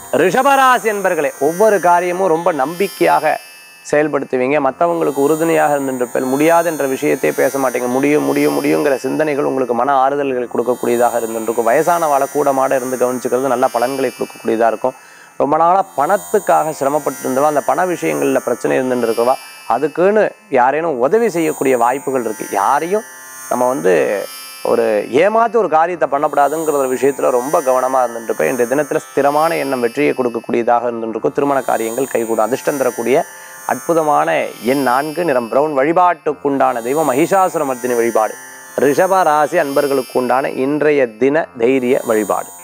ரிஷபராசி என்பர்களே ஒவ்வொரு காரியமும் ரொம்ப நம்பிக்கையாக செயல்படுத்துவீங்க மற்றவங்களுக்கு உறுதுணையாக இருந்திருப்பேன் முடியாது என்ற விஷயத்தையே பேச மாட்டீங்க முடியும் முடியும் முடியுங்கிற சிந்தனைகள் உங்களுக்கு மன ஆறுதல்கள் கொடுக்கக்கூடியதாக இருந்துருக்கும் வயசான வாழ கூடமாட இருந்து கவனிச்சுக்கிறது நல்ல பலன்களை கொடுக்கக்கூடியதாக இருக்கும் ரொம்ப நாளாக பணத்துக்காக சிரமப்பட்டு இருந்தவா அந்த பண விஷயங்களில் பிரச்சனை இருந்துட்டு இருக்கவா அதுக்குன்னு யாரேனும் உதவி செய்யக்கூடிய வாய்ப்புகள் இருக்குது யாரையும் நம்ம வந்து ஒரு ஏமாத்தி ஒரு காரியத்தை பண்ணக்கூடாதுங்கிற ஒரு விஷயத்தில் ரொம்ப கவனமாக இருந்துருப்பேன் இன்றைய தினத்தில் ஸ்திரமான எண்ணம் வெற்றியை கொடுக்கக்கூடியதாக இருந்துருக்கும் திருமண காரியங்கள் கைகூடும் அதிர்ஷ்டம் தரக்கூடிய அற்புதமான எண் நான்கு நிறம் பிரவுன் வழிபாட்டுக்குண்டான தெய்வம் மகிஷாசுரமர்த்தினி வழிபாடு ரிஷப ராசி அன்பர்களுக்கு உண்டான இன்றைய தின தைரிய வழிபாடு